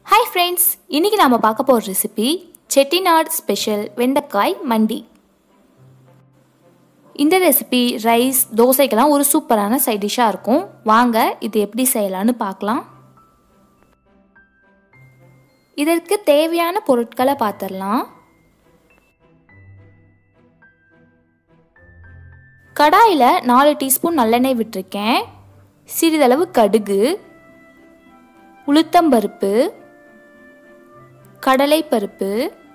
hi friends இன்றைக்கி நாம் பார்க்க போகிற ரெசிபி செட்டிநாடு ஸ்பெஷல் வெண்டைக்காய் மண்டி இந்த ரெசிபி ரைஸ் தோசைக்கெல்லாம் ஒரு சூப்பரான சைட் டிஷ்ஷாக இருக்கும் வாங்க இது எப்படி செய்யலான்னு பார்க்கலாம் இதற்கு தேவையான பொருட்களை பார்த்துடலாம் கடாயில் நாலு டீஸ்பூன் நல்லெண்ணெய் விட்டுருக்கேன் சிறிதளவு கடுகு உளுத்தம்பருப்பு கடலைப்பருப்பு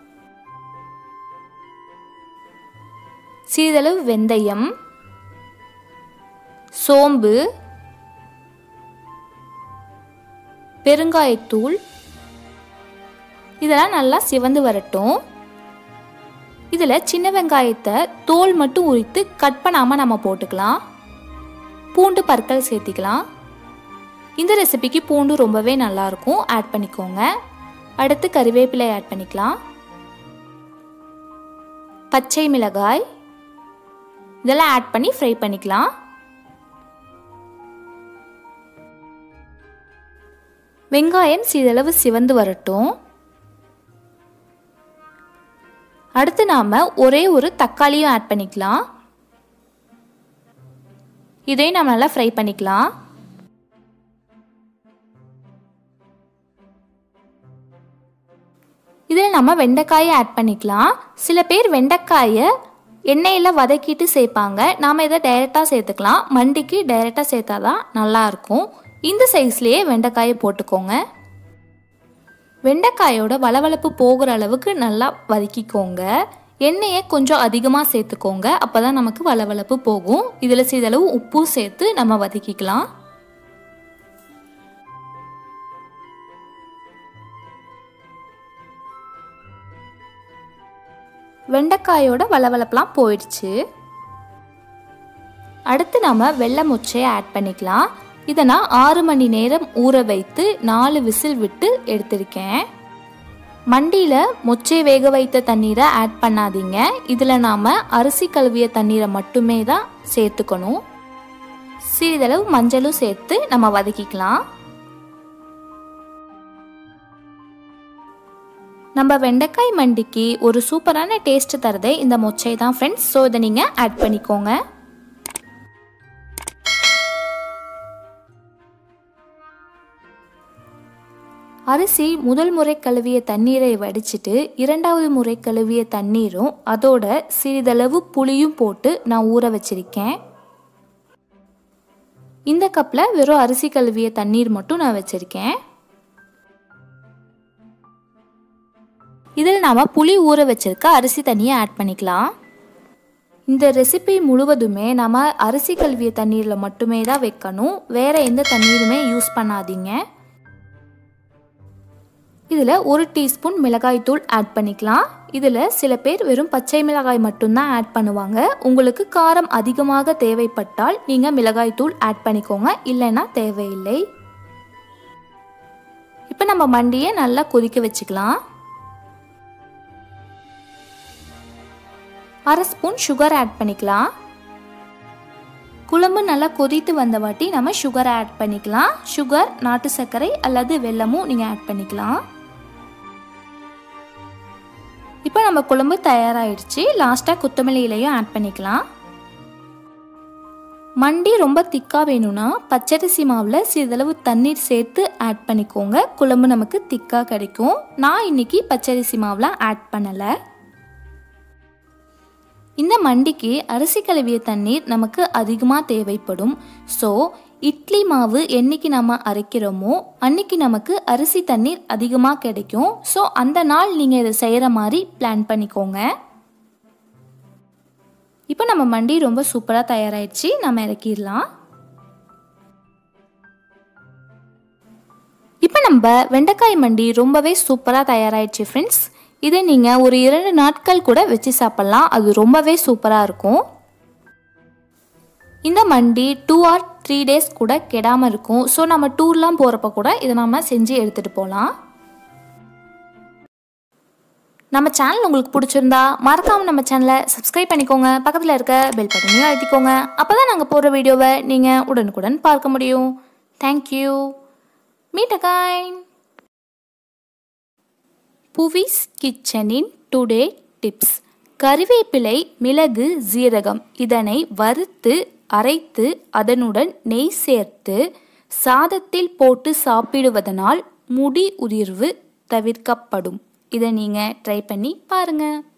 சிறிதளவு வெந்தயம் சோம்பு பெருங்காயத்தூள் இதெல்லாம் நல்லா சிவந்து வரட்டும் இதில் சின்ன வெங்காயத்தை தோல் மட்டும் உரித்து கட் பண்ணாமல் நம்ம போட்டுக்கலாம் பூண்டு பற்கள் சேர்த்திக்கலாம் இந்த ரெசிபிக்கு பூண்டு ரொம்பவே நல்லாயிருக்கும் ஆட் பண்ணிக்கோங்க அடுத்து கறிவேப்பிலை ஆட் பண்ணிக்கலாம் பச்சை மிளகாய் இதெல்லாம் ஆட் பண்ணி ஃப்ரை பண்ணிக்கலாம் வெங்காயம் சிறிதளவு சிவந்து வரட்டும் அடுத்து நாம் ஒரே ஒரு தக்காளியும் ஆட் பண்ணிக்கலாம் இதையும் நம்ம நல்லா ஃப்ரை பண்ணிக்கலாம் இதில் நம்ம வெண்டைக்காயை ஆட் பண்ணிக்கலாம் சில பேர் வெண்டைக்காயை எண்ணெயில் வதக்கிட்டு சேர்ப்பாங்க நாம் இதை டைரெக்டாக சேர்த்துக்கலாம் மண்டிக்கு டைரெக்டாக சேர்த்தா தான் நல்லாயிருக்கும் இந்த சைஸ்லேயே வெண்டைக்காயை போட்டுக்கோங்க வெண்டைக்காயோட வளவளப்பு போகிற அளவுக்கு நல்லா வதக்கிக்கோங்க எண்ணெயை கொஞ்சம் அதிகமாக சேர்த்துக்கோங்க அப்போ தான் நமக்கு வளவளப்பு போகும் இதில் சிறிதளவு உப்பும் சேர்த்து நம்ம வதக்கிக்கலாம் வெண்டைக்காயோட வளவளப்பெலாம் போயிடுச்சு அடுத்து நம்ம வெள்ளை முச்சையை ஆட் பண்ணிக்கலாம் இதை நான் ஆறு மணி நேரம் ஊற வைத்து நாலு விசில் விட்டு எடுத்திருக்கேன் மண்டியில் மொச்சை வேக வைத்த தண்ணீரை ஆட் பண்ணாதீங்க இதில் நாம் அரிசி கழுவிய தண்ணீரை மட்டுமே தான் சேர்த்துக்கணும் சிறிதளவு மஞ்சளும் சேர்த்து நம்ம வதக்கிக்கலாம் நம்ம வெண்டைக்காய் மண்டிக்கு ஒரு சூப்பரான டேஸ்ட் தரதே இந்த மொச்சை தான் ஃப்ரெண்ட்ஸ் ஸோ இதை நீங்கள் ஆட் பண்ணிக்கோங்க அரிசி முதல் முறை கழுவிய தண்ணீரை வடிச்சிட்டு இரண்டாவது முறை கழுவிய தண்ணீரும் அதோட சிறிதளவு புளியும் போட்டு நான் ஊற வச்சிருக்கேன் இந்த கப்பில் வெறும் அரிசி கழுவிய தண்ணீர் மட்டும் நான் வச்சுருக்கேன் இதில் நாம் புளி ஊற வச்சிருக்க அரிசி தண்ணியை ஆட் பண்ணிக்கலாம் இந்த ரெசிபி முழுவதுமே நம்ம அரிசி கழுவிய தண்ணீரில் மட்டுமே தான் வைக்கணும் வேறு எந்த தண்ணீருமே யூஸ் பண்ணாதீங்க இதில் ஒரு டீஸ்பூன் மிளகாய்த்தூள் ஆட் பண்ணிக்கலாம் இதில் சில பேர் வெறும் பச்சை மிளகாய் மட்டும்தான் ஆட் பண்ணுவாங்க உங்களுக்கு காரம் அதிகமாக தேவைப்பட்டால் நீங்கள் மிளகாய்த்தூள் ஆட் பண்ணிக்கோங்க இல்லைன்னா தேவையில்லை இப்போ நம்ம மண்டியை நல்லா கொதிக்க வச்சுக்கலாம் அரை ஸ்பூன் சுகர் ஆட் பண்ணிக்கலாம் குழம்பு நல்லா கொதித்து வந்த வாட்டி நம்ம சுகர் ஆட் பண்ணிக்கலாம் சுகர் நாட்டு சர்க்கரை அல்லது வெல்லமும் நீங்கள் ஆட் பண்ணிக்கலாம் இப்போ நம்ம குழம்பு தயாராகிடுச்சு லாஸ்ட்டாக கொத்தமல்லி இலையும் ஆட் பண்ணிக்கலாம் மண்டி ரொம்ப திக்காக வேணும்னா பச்சரிசி மாவில் சிறிதளவு தண்ணீர் சேர்த்து ஆட் பண்ணிக்கோங்க குழம்பு நமக்கு திக்காக கிடைக்கும் நான் இன்னைக்கு பச்சரிசி மாவில் ஆட் பண்ணலை இந்த மண்டிக்கு அரிசி கழுவிய தண்ணீர் நமக்கு அதிகமாக தேவைப்படும் ஸோ இட்லி மாவு என்னைக்கு நம்ம அரைக்கிறோமோ அன்னைக்கு நமக்கு அரிசி தண்ணீர் அதிகமாக கிடைக்கும் ஸோ அந்த நாள் நீங்கள் இதை செய்கிற மாதிரி பிளான் பண்ணிக்கோங்க இப்போ நம்ம மண்டி ரொம்ப சூப்பராக தயாராகிடுச்சு நம்ம இறக்கிடலாம் இப்போ நம்ம வெண்டைக்காய் மண்டி ரொம்பவே சூப்பராக தயாராகிடுச்சு ஃப்ரெண்ட்ஸ் இதை நீங்கள் ஒரு இரண்டு நாட்கள் கூட வச்சு சாப்பிட்லாம் அது ரொம்பவே சூப்பராக இருக்கும் இந்த மண்டி டூ ஆர் த்ரீ டேஸ் கூட கெடாமல் இருக்கும் ஸோ நம்ம டூர்லாம் போகிறப்ப கூட இதை நம்ம செஞ்சு எடுத்துகிட்டு போகலாம் நம்ம சேனல் உங்களுக்கு பிடிச்சிருந்தா மறக்காமல் நம்ம சேனலை சப்ஸ்கிரைப் பண்ணிக்கோங்க பக்கத்தில் இருக்க பெல் பட்டனையும் அழுத்திக்கோங்க அப்போ தான் நாங்கள் போடுற வீடியோவை நீங்கள் உடனுக்குடன் பார்க்க முடியும் தேங்க்யூ மீட் அகைன் புவிஸ் கிச்சனின் டுடே டிப்ஸ் கறிவேப்பிலை மிளகு ஜீரகம் இதனை வறுத்து அரைத்து அதனுடன் நெய் சேர்த்து சாதத்தில் போட்டு சாப்பிடுவதனால் முடி உதிர்வு தவிர்க்கப்படும் இதை நீங்கள் ட்ரை பண்ணி பாருங்கள்